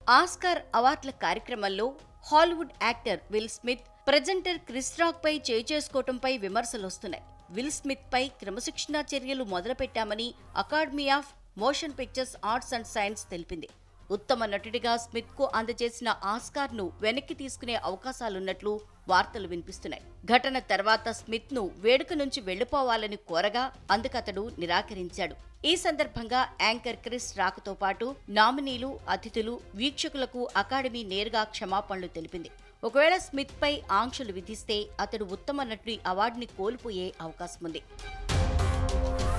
Oscar అవార్డుల కార్యక్రమంలో Hollywood actor Will Smith presenter Chris Rock పై చేసుకోవటంపై విమర్శలొస్తున్నాయి విల్ స్మిత్ పై క్రమశిక్షణా చర్యలు మొదలుపెట్టామని Academy of Motion Pictures Arts and Science తెలిపింది ఉత్తమ నటుడిగా స్మిత్ కు అందజేసిన ఆస్కార్ ను వెనక్కి తీసుకునే అవకాశాలున్నట్లు వార్తలు వినిపిస్తున్నాయి ఘటన తర్వాత స్మిత్ ను వేడుక నుంచి వెళ్లిపోవాలని కోరగా అందుకతడు నిరాకరించాడు ఈ సందర్భంగా యాంకర్ క్రిస్ రాకతో పాటు నామినీలు అతిథులు వీక్షకులకు అకాడమీ నేరుగా క్షమాపణలు తెలిపింది ఒకవేళ స్మిత్ పై ఆంక్షలు విధిస్తే అతడు ఉత్తమ నటుడి అవార్డుని కోల్పోయే అవకాశం ఉంది